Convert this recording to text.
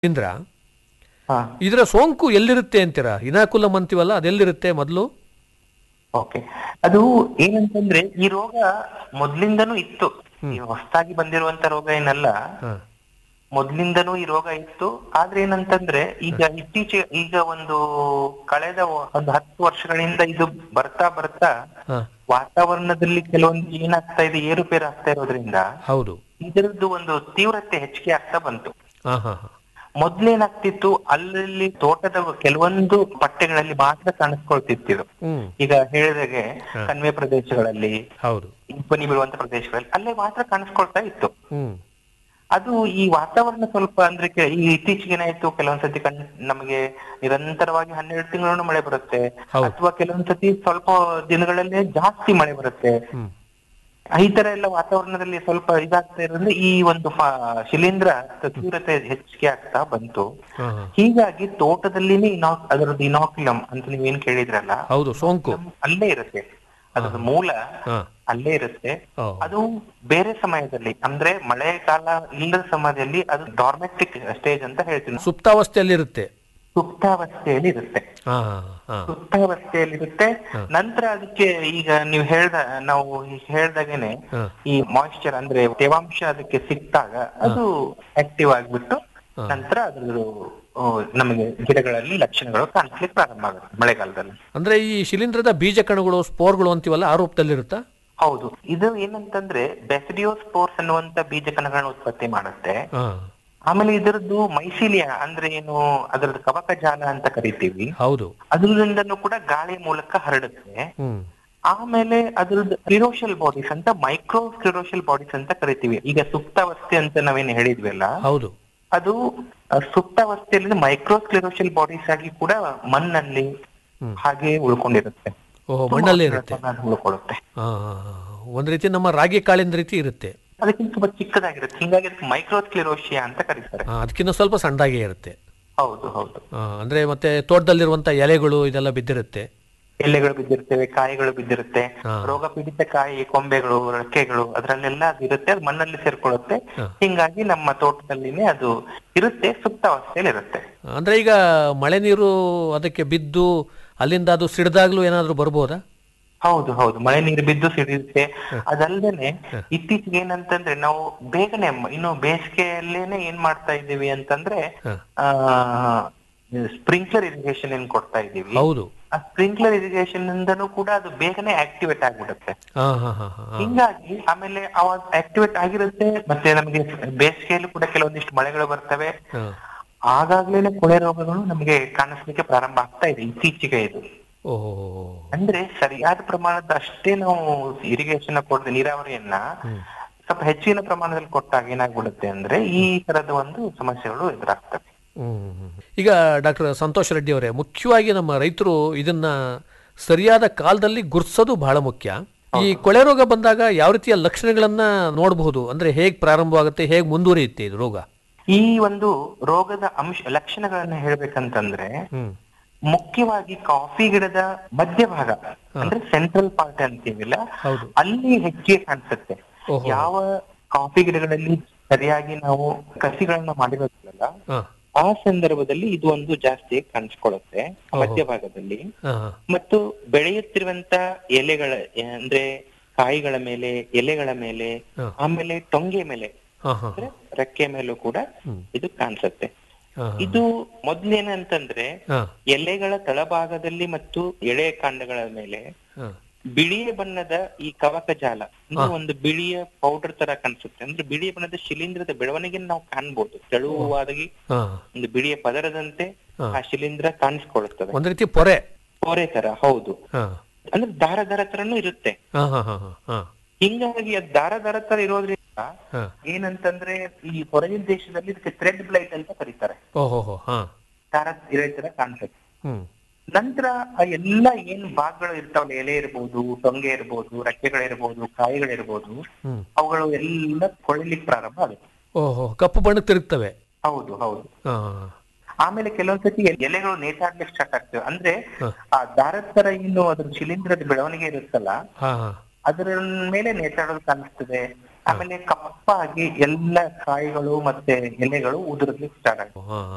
ಇಂದ್ರ ಹಾ ಇದರ ಸೋಂಕು ಎಲ್ಲಿರುತ್ತೆ ಅಂತೀರಾ ಇನಾಕುಲಮ್ ಅಂತೀವಲ್ಲ ಅದೆಲ್ಲಿರುತ್ತೆ ಮೊದಲು ಓಕೆ ಅದು ಏನಂತಂದ್ರೆ ಈ ರೋಗ ಮೊದ್ಲಿಂದನೂ ಇತ್ತು ಈ ಹೊಸದಾಗಿ ಬಂದಿರುವಂತ ರೋಗ ಏನಲ್ಲ ಹಾ ಮೊದ್ಲಿಂದನೂ ಈ ರೋಗ ಇತ್ತು ಆದ್ರೆ ಏನಂತಂದ್ರೆ ಈಗ ಇತ್ತೀಚೆಗೆ ಈಗ ಒಂದು ಕಳೆದ ಒಂದು ಹತ್ತು ವರ್ಷಗಳಿಂದ ಇದು ಬರ್ತಾ ಬರ್ತಾ ಹಾ ವಾತಾವರಣದಲ್ಲಿ ಕೆಲವೊಂದು ಏನಾಗ್ತಾ ಇದೆ ಏರುಪೇರು ಆಗ್ತಾ ಇರೋದ್ರಿಂದ ಹೌದು ಇದರದ್ದು ಒಂದು ತೀವ್ರತೆ ಹೆಚ್ಚಿಗೆ ಆಗ್ತಾ ಬಂತು ಹಾ ಹಾ ಹಾ ಮೊದ್ಲೇನಾಗ್ತಿತ್ತು ಅಲ್ಲಲ್ಲಿ ತೋಟದ ಕೆಲವೊಂದು ಪಟ್ಟೆಗಳಲ್ಲಿ ಮಾತ್ರ ಕಾಣಿಸ್ಕೊಳ್ತಿತ್ತು ಇದು ಹ್ಮ್ ಈಗ ಹೇಳಿದಾಗೆ ಕಣಿವೆ ಪ್ರದೇಶಗಳಲ್ಲಿ ಹೌದು ಇಬ್ಬನಿ ಬೀಳುವಂತ ಪ್ರದೇಶಗಳಲ್ಲಿ ಅಲ್ಲೇ ಮಾತ್ರ ಕಾಣಿಸ್ಕೊಳ್ತಾ ಇತ್ತು ಹ್ಮ್ ಅದು ಈ ವಾತಾವರಣ ಸ್ವಲ್ಪ ಅಂದ್ರೆ ಕೆ- ಈ ಇತ್ತೀಚೆಗೆ ಏನಾಯ್ತು ಕೆಲವೊಂದ್ಸತಿ ಕಣ್ ನಮಗೆ ನಿರಂತರವಾಗಿ ಹನ್ನೆರಡು ತಿಂಗಳು ಮಳೆ ಬರುತ್ತೆ ಹೌದು. ಅಥವಾ ಕೆಲವೊಂದ್ಸತಿ ಸ್ವಲ್ಪ ದಿನಗಳಲ್ಲೇ ಜಾಸ್ತಿ ಮಳೆ ಬರುತ್ತೆ ಹ್ಮ್ ಈ ತರ ಎಲ್ಲ ವಾತಾವರಣದಲ್ಲಿ ಸ್ವಲ್ಪ ಇದಾಗ್ತಾ ಇರೋದ್ರಿಂದ ಈ ಒಂದು ಫ- ಶಿಲೀಂಧ್ರ ತೀವ್ರತೆ ಹೆಚ್ಚಿಗೆ ಆಗ್ತಾ ಬಂತು ಹಾ ಹಾ ಹೀಗಾಗಿ ತೋಟದಲ್ಲಿನೇ ಇನಾ ಅದರದ್ದು ಇನಾಕ್ಯುಲಮ್ ಅಂತ ನೀವೇನ್ ಕೇಳಿದ್ರಲ್ಲ ಹೌದು ಸೋಂಕು ಅಲ್ಲೇ ಇರುತ್ತೆ ಅದ್ರದ್ದು ಮೂಲ ಹಾ ಅಲ್ಲೇ ಇರುತ್ತೆ ಓ. ಅದು ಬೇರೆ ಸಮಯದಲ್ಲಿ ಅಂದ್ರೆ ಮಳೆಗಾಲ ಇಲ್ಲದ ಸಮಯದಲ್ಲಿ ಅದು ಡಾರ್ಮೆಟಿಕ್ ಸ್ಟೇಜ್ ಅಂತ ಹೇಳ್ತೀನಿ ಸುಪ್ತಾವಸ್ಥೆಯಲ್ಲಿರುತ್ತೆ ಸುಪ್ತಾವಸ್ಥೆಯಲ್ಲಿ ಇರುತ್ತೆ ಹಾ ಹಾ ಹಾ ಸುಪ್ತಾವಸ್ಥೆಯಲ್ಲಿ ಇರುತ್ತೆ ನಂತರ ಅದಕ್ಕೆ ಈಗ ನೀವು ಹೇಳ್ದ ನಾವು ಹೇಳ್ದಾಗೇನೆ ಹಾ. ಈ ಮಾಯಿಶ್ಚರ್ ಅಂದ್ರೆ ತೇವಾಂಶ ಅದಕ್ಕೆ ಸಿಕ್ತಾಗ ಅದು ಆಕ್ಟಿವ್ ಆಗ್ಬಿಟ್ಟು ನಂತರ ಅದ್ರದ್ದು ಆ, ನಮಗೆ ಗಿಡಗಳಲ್ಲಿ ಲಕ್ಷಣಗಳು ಕಾಣಿಸ್ಲಿಕ್ಕೆ ಪ್ರಾರಂಭ ಆಗುತ್ತೆ ಮಳೆಗಾಲದಲ್ಲಿ ಅಂದ್ರೆ ಈ ಶಿಲೀಂಧ್ರದ ಬೀಜ ಕಣಗಳು ಸ್ಪೋರ್ಗಳು ಅಂತೀವಲ್ಲ ಆ ರೂಪದಲ್ಲಿರುತ್ತಾ ಹೌದು ಇದು ಏನಂತಂದ್ರೆ ಬೆಸಿಡಿಯೋಸ್ಪೋರ್ಸ್ ಅನ್ನುವಂತ ಬೀಜ ಕಣಗಳನ್ನ ಉತ್ಪತ್ತಿ ಮಾಡುತ್ತೆ ಹಾ ಆಮೇಲೆ ಇದರದ್ದು ಮೈಸೀಲಿಯಾ ಅಂದ್ರೆ ಏನು ಅದರದ್ದು ಕವಕ ಜಾಲ ಅಂತ ಕರಿತೀವಿ ಹೌದು ಅದರಿಂದನೂ ಕೂಡ ಗಾಳಿ ಮೂಲಕ ಹರಡುತ್ತೆ ಹ್ಮ್ ಆಮೇಲೆ ಅದ್ರದ್ದು ಸ್ಕ್ಲಿರೋಷಿಯಲ್ ಬಾಡೀಸ್ ಅಂತ ಮೈಕ್ರೋ ಸ್ಕ್ಲಿರೋಷಿಯಲ್ ಬಾಡೀಸ್ ಅಂತ ಕರಿತೀವಿ ಈಗ ಸುಪ್ತಾವಸ್ಥೆ ಅಂತ ನಾವೇನು ಹೇಳಿದ್ವಲ್ಲ ಹೌದು ಅದು ಆ, ಸುಪ್ತಾವಸ್ಥೆಯಲ್ಲಿ ಮೈಕ್ರೋ ಸ್ಕ್ಲಿರೋಷಿಯಲ್ ಬಾಡೀಸ್ ಆಗಿ ಕೂಡ ಮಣ್ಣಲ್ಲಿ ಹ್ಮ್. ಹಾಗೆ ಉಳ್ಕೊಂಡಿರುತ್ತೆ ಓಹೋ ಮಣ್ಣಲ್ಲೇ ಇರುತ್ತೆ ಅದು ಉಳ್ಕೊಳ್ಳುತ್ತೆ ಹಾ ಹಾ, ಹಾ. ಒಂದ್ ರೀತಿ ನಮ್ಮ ರಾಗಿ ಕಾಳಿನ ರೀತಿ ಇರುತ್ತೆ ಅದಕ್ಕಿಂತ ತುಂಬಾ ಚಿಕ್ಕದಾಗಿರುತ್ತೆ ಹಿಂಗಾಗಿ ಅದಕ್ಕೆ ಮೈಕ್ರೋ ಸ್ಕ್ಲಿರೋಶಿಯಾ ಅಂತ ಕರೀತಾರೆ ಆ, ಅದಕ್ಕಿಂತ ಸ್ವಲ್ಪ ಸಣ್ಣದಾಗೇ ಇರುತ್ತೆ ಹೌದು ಹೌದು ಆ, ಅಂದ್ರೆ ಮತ್ತೆ ತೋಟದಲ್ಲಿರುವಂತ ಎಲೆಗಳು ಇದೆಲ್ಲ ಬಿದ್ದಿರುತ್ತೆ ಎಲೆಗಳು ಬಿದ್ದಿರ್ತವೆ ಕಾಯಿಗಳು ಬಿದ್ದಿರುತ್ತೆ ಹಾ. ರೋಗ ಪೀಡಿತ ಕಾಯಿ ಕೊಂಬೆಗಳು ರೆಕ್ಕೆಗಳು ಅದ್ರಲ್ಲೆಲ್ಲ ಅದು ಇರುತ್ತೆ ಅದು ಮಣ್ಣಲ್ಲಿ ಸೇರ್ಕೊಳ್ಳುತ್ತೆ ಹಾ. ಹಿಂಗಾಗಿ ನಮ್ಮ ತೋಟದಲ್ಲಿನೇ ಅದು ಇರುತ್ತೆ ಸುಪ್ತಾವಸ್ಥೆಯಲ್ಲಿ ಇರುತ್ತೆ ಅಂದ್ರೆ ಈಗ ಮಳೆ ನೀರು ಅದಕ್ಕೆ ಬಿದ್ದು ಅಲ್ಲಿಂದ ಅದು ಸಿಡ್ದಾಗ್ಲೂ ಏನಾದ್ರೂ ಬರ್ಬೋದಾ ಹೌದು ಹೌದು ಮಳೆ ನೀರು ಬಿದ್ದು ಸಿಡಿಯುತ್ತೆ ಅದಲ್ದೇನೆ ಇತ್ತೀಚೆಗೆ ಏನಂತಂದ್ರೆ ನಾವು ಬೇಗನೆ ಮ- ಇನ್ನು ಬೇಸಿಗೆಯಲ್ಲೇನೆ ಏನ್ ಮಾಡ್ತಾ ಇದ್ದೀವಿ ಅಂತಂದ್ರೆ ಹಾ. ಆ ಸ್ಪ್ರಿಂಕ್ಲರ್ ಇರಿಗೇಷನ್ ಏನ್ ಕೊಡ್ತಾ ಇದ್ದೀವಿ ಹೌದು ಆ ಸ್ಪ್ರಿಂಕ್ಲರ್ ಇರಿಗೇಷನ್ ಇಂದನೂ ಕೂಡ ಅದು ಬೇಗನೆ ಆಕ್ಟಿವೇಟ್ ಆಗ್ಬಿಡುತ್ತೆ ಹಾ ಹಾ ಹಾ ಹಾ ಹಿಂಗಾಗಿ ಆಮೇಲೆ ಅವಾಗ ಆಕ್ಟಿವೇಟ್ ಆಗಿರುತ್ತೆ ಮತ್ತೆ ನಮಗೆ ಬೇಸಿಗೆಯಲ್ಲೂ ಕೂಡ ಕೆಲವೊಂದಿಷ್ಟು ಮಳೆಗಳು ಬರ್ತವೆ ಹಾ ಆಗಾಗ್ಲೇನೆ ಕೊಳೆ ರೋಗಗಳು ನಮಗೆ ಕಾಣಿಸ್ಲಿಕ್ಕೆ ಪ್ರಾರಂಭ ಆಗ್ತಾ ಇದೆ ಇತ್ತೀಚೆಗೆ ಇದು ಓಹೋ ಅಂದ್ರೆ ಸರಿಯಾದ ಪ್ರಮಾಣದ ಅಷ್ಟೇ ನಾವು ಇರಿಗೇಷನ್ ಕೊಡದೆ ನೀರಾವರಿಯನ್ನ ಸ್ವಲ್ಪ ಹೆಚ್ಚಿನ ಪ್ರಮಾಣದಲ್ಲಿ ಕೊಟ್ಟಾಗ ಏನಾಗ್ಬಿಡುತ್ತೆ ಅಂದ್ರೆ ಈ ತರದ ಒಂದು ಸಮಸ್ಯೆಗಳು ಎದುರಾಗ್ತವೆ ಹ್ಮ್. ಈಗ ಡಾಕ್ಟರ್ ಸಂತೋಷ್ ರೆಡ್ಡಿ ಅವರೇ ಮುಖ್ಯವಾಗಿ ನಮ್ಮ ರೈತರು ಇದನ್ನ ಸರಿಯಾದ ಕಾಲದಲ್ಲಿ ಗುರ್ತಿಸೋದು ಬಹಳ ಮುಖ್ಯ ಈ ಕೊಳೆ ರೋಗ ಬಂದಾಗ ಯಾವ ರೀತಿಯ ಲಕ್ಷಣಗಳನ್ನ ನೋಡಬಹುದು ಅಂದ್ರೆ ಹೇಗ್ ಪ್ರಾರಂಭವಾಗುತ್ತೆ ಹೇಗ್ ಮುಂದುವರಿಯುತ್ತೆ ಇದು ರೋಗ ಈ ಒಂದು ರೋಗದ ಅಂಶ ಲಕ್ಷಣಗಳನ್ನ ಹೇಳ್ಬೇಕಂತಂದ್ರೆ ಹ್ಮ್ ಮುಖ್ಯವಾಗಿ ಕಾಫಿ ಗಿಡದ ಮಧ್ಯಭಾಗ ಅಂದ್ರೆ ಸೆಂಟ್ರಲ್ ಪಾರ್ಟ್ ಅಂತೀವಿಲ್ಲ ಹೌದು ಅಲ್ಲಿ ಹೆಚ್ಚಿಗೆ ಕಾಣಿಸುತ್ತೆ ಓಹೋ. ಯಾವ ಕಾಫಿ ಗಿಡಗಳಲ್ಲಿ ಸರಿಯಾಗಿ ನಾವು ಕಸಿಗಳನ್ನ ಮಾಡಿರೋದಿಲ್ಲ ಹಾ ಆ ಸಂದರ್ಭದಲ್ಲಿ ಇದು ಒಂದು ಜಾಸ್ತಿ ಕಾಣಿಸ್ಕೊಳ್ಳುತ್ತೆ ಮಧ್ಯಭಾಗದಲ್ಲಿ ಹಾ ಹಾ. ಮತ್ತು ಬೆಳೆಯುತ್ತಿರುವಂತ ಎಲೆಗಳ ಅಂದ್ರೆ ಕಾಯಿಗಳ ಮೇಲೆ ಎಲೆಗಳ ಮೇಲೆ ಹಾ. ಆಮೇಲೆ ಟೊಂಗೆ ಮೇಲೆ ಹಾ ಹಾ ಅಂದ್ರೆ ರೆಕ್ಕೆ ಮೇಲೂ ಕೂಡ ಇದು ಕಾಣಿಸುತ್ತೆ ಹಾ ಇದು ಮೊದ್ಲೇನಂತಂದ್ರೆ ಹಾ ಎಲೆಗಳ ತಳಭಾಗದಲ್ಲಿ ಮತ್ತು ಎಳೆ ಕಾಂಡಗಳ ಮೇಲೆ ಹಾ ಬಿಳಿಯ ಬಣ್ಣದ ಈ ಕವಕ ಜಾಲ ಅಂದ್ರೆ ಒಂದು ಬಿಳಿಯ ಪೌಡರ್ ತರ ಕಾಣಿಸುತ್ತೆ ಅಂದ್ರೆ ಬಿಳಿಯ ಬಣ್ಣದ ಶಿಲೀಂಧ್ರದ ಬೆಳವಣಿಗೆ ನಾವು ಕಾಣ್ಬೋದು ತೆಳುವಾದಾಗಿ ಹಾ ಒಂದು ಬಿಳಿಯ ಪದರದಂತೆ ಹಾ. ಆ ಶಿಲೀಂಧ್ರ ಕಾಣಿಸ್ಕೊಳ್ಳುತ್ತದೆ ಒಂದ್ ರೀತಿ ಪೊರೆ ಪೊರೆ ತರ ಹೌದು ಹಾ ಅಂದ್ರೆ ದಾರ ದಾರ ತರನು ಇರುತ್ತೆ ಹಾ ಹಾ ಹಾ ಹಾ ಹಾ ಹಿಂಗಾಗಿ ಅದು ದಾರ ದಾರ ತರ ಇರೋದ್ರಿಂದ ಹಾ ಏನಂತಂದ್ರೆ ಈ ಹೊರಗಿನ ದೇಶದಲ್ಲಿ ಇದಕ್ಕೆ ಥ್ರೆಡ್ ಬ್ಲೈಟ್ ಅಂತ ಕರೀತಾರೆ ಓಹೋ ಹೋ ಹಾ ದಾರ ಇರೋ ತರ ಕಾಣಿಸುತ್ತೆ ಹ್ಮ್ ನಂತರ ಆ ಎಲ್ಲ ಏನ್ ಭಾಗಗಳು ಇರ್ತಾವಲ್ಲ ಎಲೆ ಇರ್ಬೋದು ಟೊಂಗೆ ಇರ್ಬೋದು ರೆಕ್ಕೆಗಳಿರ್ಬೋದು ಕಾಯಿಗಳಿರ್ಬೋದು ಹ್ಮ್ ಅವುಗಳು ಎಲ್ಲ ಕೊಳಿಲಿಕ್ಕೆ ಪ್ರಾರಂಭ ಆಗುತ್ತೆ ಓಹೋ ಕಪ್ಪು ಬಣ್ಣಕ್ಕೆ ತಿರುಗ್ತವೆ ಹೌದು ಹೌದು ಹಾ ಆಮೇಲೆ ಕೆಲವೊಂದ್ಸತಿ ಎಲೆಗಳು ನೇತಾಡ್ಲಿಕ್ಕೆ ಸ್ಟಾರ್ಟ್ ಆಗ್ತವೆ ಅಂದ್ರೆ ಹ. ಆ ದಾರದ ತರ ಏನು ಅದ್ರ ಶಿಲೀಂಧ್ರದ ಬೆಳವಣಿಗೆ ಇರುತ್ತಲ್ಲ ಹಾ ಹಾ ಅದರ ಮೇಲೆ ನೇತಾಡೋದು ಕಾಣಿಸ್ತದೆ ಆಮೇಲೆ ಕಪ್ಪಾಗಿ ಎಲ್ಲ ಕಾಯಿಗಳು ಮತ್ತೆ ಎಲೆಗಳು ಉದುರ್ಲಿಕ್ಕೆ ಸ್ಟಾರ್ಟ್ ಆಗ್ತವೆ ಹಾ